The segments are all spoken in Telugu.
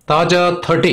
తాజా థర్టీ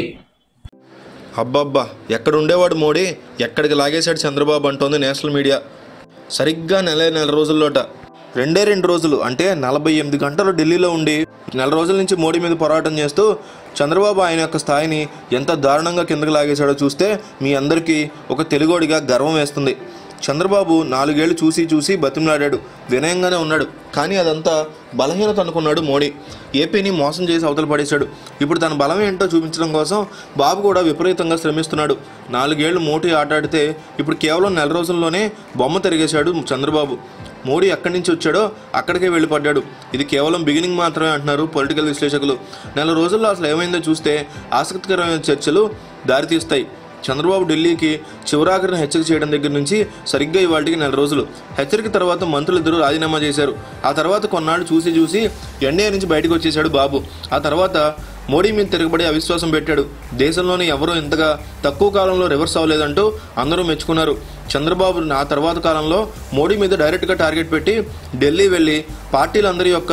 అబ్బబ్బా ఎక్కడ ఉండేవాడు మోడీ ఎక్కడికి లాగేశాడు చంద్రబాబు అంటోంది నేషనల్ మీడియా సరిగ్గా నెల నెల రోజుల్లోట రెండే రెండు రోజులు అంటే నలభై ఎనిమిది గంటలు ఢిల్లీలో ఉండి నెల రోజుల నుంచి మోడీ మీద పోరాటం చేస్తూ చంద్రబాబు ఆయన యొక్క స్థాయిని ఎంత దారుణంగా కిందకి లాగేశాడో చూస్తే మీ అందరికీ ఒక తెలుగోడిగా గర్వం వేస్తుంది చంద్రబాబు నాలుగేళ్లు చూసి చూసి బతిమలాడాడు వినయంగానే ఉన్నాడు కానీ అదంతా బలహీనత అనుకున్నాడు మోడీ ఏపీని మోసం చేసి అవతల పడేశాడు ఇప్పుడు తన బలం ఏంటో చూపించడం కోసం బాబు కూడా విపరీతంగా శ్రమిస్తున్నాడు నాలుగేళ్లు మోటీ ఆటాడితే ఇప్పుడు కేవలం నెల రోజుల్లోనే బొమ్మ తిరిగేశాడు చంద్రబాబు మోడీ ఎక్కడి నుంచి వచ్చాడో అక్కడికే వెళ్ళిపడ్డాడు ఇది కేవలం బిగినింగ్ మాత్రమే అంటున్నారు పొలిటికల్ విశ్లేషకులు నెల రోజుల్లో అసలు ఏమైందో చూస్తే ఆసక్తికరమైన చర్చలు దారితీస్తాయి చంద్రబాబు ఢిల్లీకి చివరాఖరిని హెచ్చరిక చేయడం దగ్గర నుంచి సరిగ్గా ఇవాటికి నెల రోజులు హెచ్చరిక తర్వాత మంత్రులు ఇద్దరు రాజీనామా చేశారు ఆ తర్వాత కొన్నాళ్ళు చూసి చూసి ఎన్డీఏ నుంచి బయటకు వచ్చేశాడు బాబు ఆ తర్వాత మోడీ మీద తిరగబడి అవిశ్వాసం పెట్టాడు దేశంలోని ఎవరూ ఇంతగా తక్కువ కాలంలో రివర్స్ అవ్వలేదంటూ అందరూ మెచ్చుకున్నారు చంద్రబాబు ఆ తర్వాత కాలంలో మోడీ మీద డైరెక్ట్గా టార్గెట్ పెట్టి ఢిల్లీ వెళ్ళి పార్టీలందరి యొక్క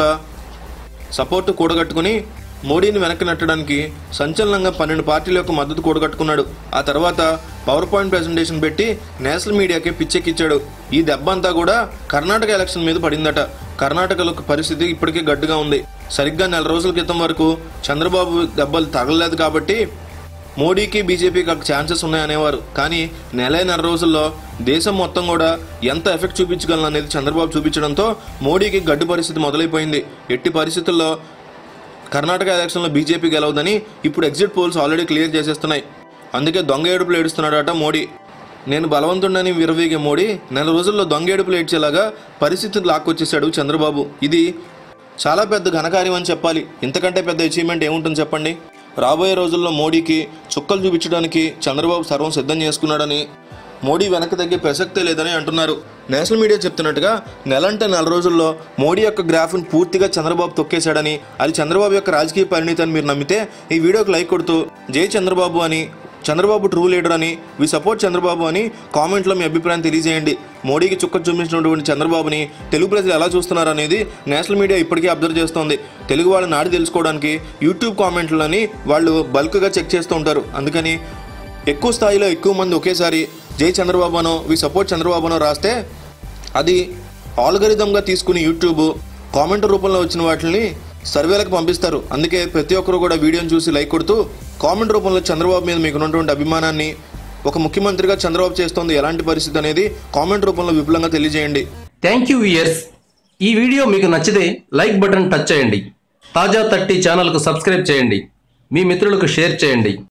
సపోర్టు కూడగట్టుకుని మోడీని వెనక్కి నెట్టడానికి సంచలనంగా పన్నెండు పార్టీల యొక్క మద్దతు కూడగట్టుకున్నాడు ఆ తర్వాత పవర్ పాయింట్ ప్రెజెంటేషన్ పెట్టి నేషనల్ మీడియాకి పిచ్చెక్కిచ్చాడు ఈ దెబ్బ అంతా కూడా కర్ణాటక ఎలక్షన్ మీద పడిందట కర్ణాటకలో పరిస్థితి ఇప్పటికీ గడ్డుగా ఉంది సరిగ్గా నెల రోజుల క్రితం వరకు చంద్రబాబు దెబ్బలు తగలలేదు కాబట్టి మోడీకి బీజేపీకి ఛాన్సెస్ ఉన్నాయనేవారు కానీ నెల నెల రోజుల్లో దేశం మొత్తం కూడా ఎంత ఎఫెక్ట్ చూపించగలను అనేది చంద్రబాబు చూపించడంతో మోడీకి గడ్డు పరిస్థితి మొదలైపోయింది ఎట్టి పరిస్థితుల్లో కర్ణాటక ఎలక్షన్లో బీజేపీ గెలవదని ఇప్పుడు ఎగ్జిట్ పోల్స్ ఆల్రెడీ క్లియర్ చేసేస్తున్నాయి అందుకే దొంగ ఏడుపులు ఏడుస్తున్నాడట మోడీ నేను బలవంతుడని విరవీగే మోడీ నెల రోజుల్లో దొంగ ఏడుపులు ఏడ్చేలాగా పరిస్థితిని లాక్కొచ్చేశాడు చంద్రబాబు ఇది చాలా పెద్ద ఘనకార్యం అని చెప్పాలి ఇంతకంటే పెద్ద అచీవ్మెంట్ ఏముంటుంది చెప్పండి రాబోయే రోజుల్లో మోడీకి చుక్కలు చూపించడానికి చంద్రబాబు సర్వం సిద్ధం చేసుకున్నాడని మోడీ వెనక్కి తగ్గే ప్రసక్తే లేదని అంటున్నారు నేషనల్ మీడియా చెప్తున్నట్టుగా నెలంటే నెల రోజుల్లో మోడీ యొక్క గ్రాఫ్ను పూర్తిగా చంద్రబాబు తొక్కేశాడని అది చంద్రబాబు యొక్క రాజకీయ పరిణితి అని మీరు నమ్మితే ఈ వీడియోకి లైక్ కొడుతూ జై చంద్రబాబు అని చంద్రబాబు ట్రూ లీడర్ అని వి సపోర్ట్ చంద్రబాబు అని కామెంట్లో మీ అభిప్రాయం తెలియజేయండి మోడీకి చుక్క చూపించినటువంటి చంద్రబాబుని తెలుగు ప్రజలు ఎలా చూస్తున్నారు అనేది నేషనల్ మీడియా ఇప్పటికీ అబ్జర్వ్ చేస్తోంది తెలుగు వాళ్ళ నాడి తెలుసుకోవడానికి యూట్యూబ్ కామెంట్లని వాళ్ళు బల్క్గా చెక్ చేస్తూ ఉంటారు అందుకని ఎక్కువ స్థాయిలో ఎక్కువ మంది ఒకేసారి జై చంద్రబాబు అనో వి సపోర్ట్ చంద్రబాబు అనో రాస్తే అది ఆల్గరిథంగా తీసుకుని యూట్యూబ్ కామెంట్ రూపంలో వచ్చిన వాటిని సర్వేలకు పంపిస్తారు అందుకే ప్రతి ఒక్కరు కూడా వీడియోని చూసి లైక్ కొడుతూ కామెంట్ రూపంలో చంద్రబాబు మీద మీకు ఉన్నటువంటి అభిమానాన్ని ఒక ముఖ్యమంత్రిగా చంద్రబాబు చేస్తోంది ఎలాంటి పరిస్థితి అనేది కామెంట్ రూపంలో విపులంగా తెలియజేయండి థ్యాంక్ యూ ఇయర్స్ ఈ వీడియో మీకు నచ్చితే లైక్ బటన్ టచ్ చేయండి తాజా థర్టీ ఛానల్కు సబ్స్క్రైబ్ చేయండి మీ మిత్రులకు షేర్ చేయండి